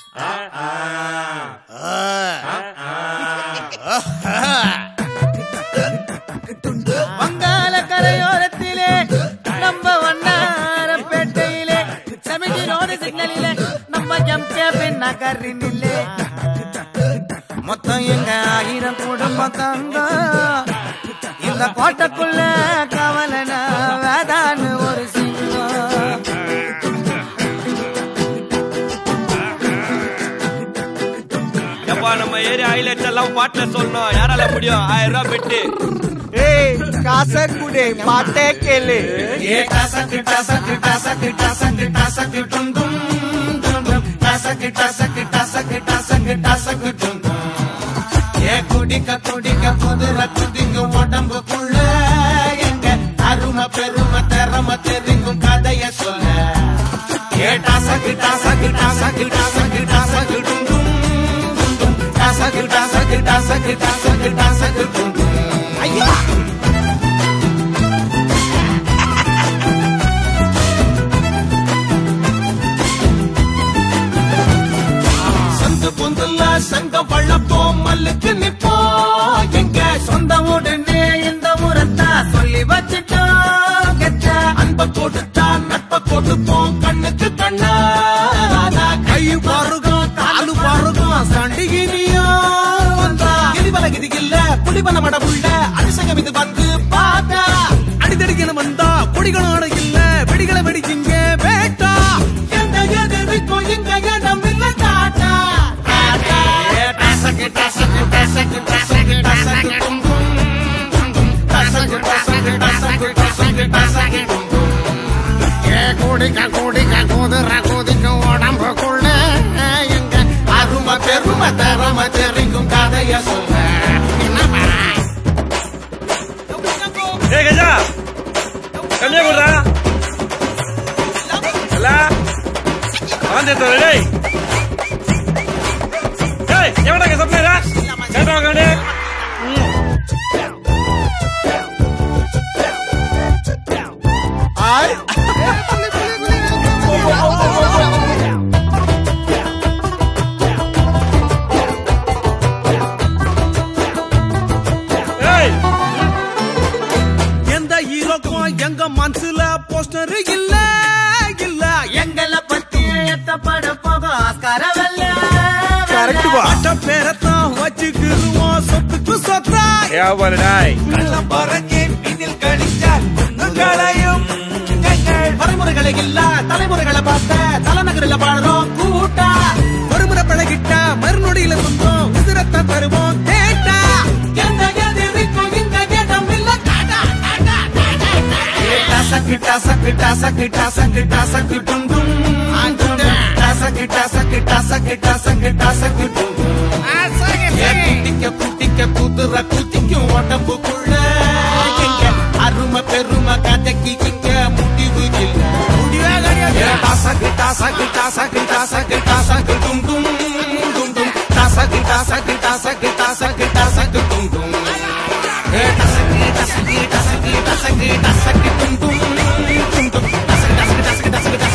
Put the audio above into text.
வங்காள கரையோரத்திலே நம்ம வண்ணாரப்பேட்டையிலே சமிதி ரோடு சிக்னலிலே நம்ம ஜம்கே பின் நகரினிலே மொத்தம் எங்க ஆயிரம் குடும்பம் தங்க இந்த கோட்டைக்குள்ள கவலனா வேதான்னு ஒரு சிங்கம் எப்பா நம்ம ஏரியா ஹைலைட்ஸ் எல்லாம் பாட்டுல சொல்லணும் யாரால முடியும் ஆயிரம் ரூபாய் பெட்டு ஏய் காசை குடு பாட்டே கேளு ஏ டசக்கு டசக்கு டசக்கு டசக்கு டசக்கு டும் டும் டும் டும் டசக்கு டசக்கு டசக்கு டசக்கு டசக்கு டும் டும் ஏ குடிக்க குடிக்க குதிர குதிங்க உடம்புக்குள்ள எங்க அருமை பெருமை திறமை தெரிங்கும் கதைய சொல்ல ஏ டசக்கு டசக்கு டசக்கு டசக்கு டசக்கு டும் டும் டும் டும் டசக்கு டசக்கு டசக்கு டசக்கு டசக்கு டும் டும் ஐயா சந்து பொந்துல சங்க வளப்போம் மல்லுக்கு நிப்போம் எங்க சொந்த உடனே இந்த முறத்தா சொல்லி வச்சுட்டோம் கெட்ட அன்ப கொடுத்தா நட்ப கொடுப்போம் கண்ணுக்கு கண்ணா கை பாருகம் காலு பாருகம் சண்டிகினியோ வந்தா கிரிவல கிதிகில்ல புலிவன மடவுள்ள அதிசயம் இது வந்து பார்த்தா அடிதடிக்கணும் வந்தா கொடிகளோட இல்ல வெடிகளை வெடிச்சிங்க வேட்டா எந்த எதிர்க்கும் இங்க இடம் இல்ல டாட்டா டாட்டா டசக்கு டசக்கு டசக்கு டசக்கு டசக்கு டும் டும் டும் டும் டசக்கு டசக்கு டசக்கு டசக்கு டசக்கு டும் டும் ஏ குடிக்க குடிக்க குதிர குதிக்க உடம்புக்குள்ள எங்க அருமை பெருமை தரம தெரிக்கும் கதைய சொல்ல என்னப்பா ஏ கஜா கம்மியா கொடுறா இல்ல வந்து டேய் டேய் எவடா சப்ளைரா கேட்டா வாங்க ஆய் ஏய் எந்த ஹீரோக்கும் எங்க மனசுல போஸ்டர் இல்ல இல்ல எங்களை பத்தி எத்தப்பட போக ஆஸ்காரவல்ல கரெக்ட் பா அட்ட பேரத்தான் வச்சுக்கிருவோம் சொத்துக்கு சொத்தா ஏவல டாய் பறக்கே பின்னில் கழிச்சால் குண்டுகளையும் எங்கள் வரைமுறைகளை இல்ல தலைமுறைகளை பார்த்த தலைநகரில் பாடுறோம் கூட்டா ஒருமுறை பழகிட்டா மறுநொடியில சொந்தம் உதிரத்தை தருவோம் கேட்டா எந்த எதிரிக்கும் இந்த இடம் இல்ல டாடா, டாடா, டாடா, டாடா. டசக்கு டசக்கு டசக்கு டசக்கு டசக்கு டும் டும் டும் டும். டசக்கு டசக்கு டசக்கு டசக்கு டசக்கு டும் டும். ஏ குட்டிக்க குட்டிக்க குதிர குத்திக்கும் உடம்புக்குள்ள எங்க அருமை பெருமை கதைக்கு இங்க முடிவு இல்ல முடிவே கிடையாது ஏ டசக்கு டசக்கு டசக்கு டசக்கு டசக்கு டும் டும் டும் டும் டசக்கு டசக்கு டசக்கு டசக்கு டசக்கு டும் டும் ஏ டசக்கு டசக்கு டசக்கு டசக்கு டசக்கு டும் டும் டும் டும் டசக்கு டசக்கு டசக்கு டசக்கு டசக்கு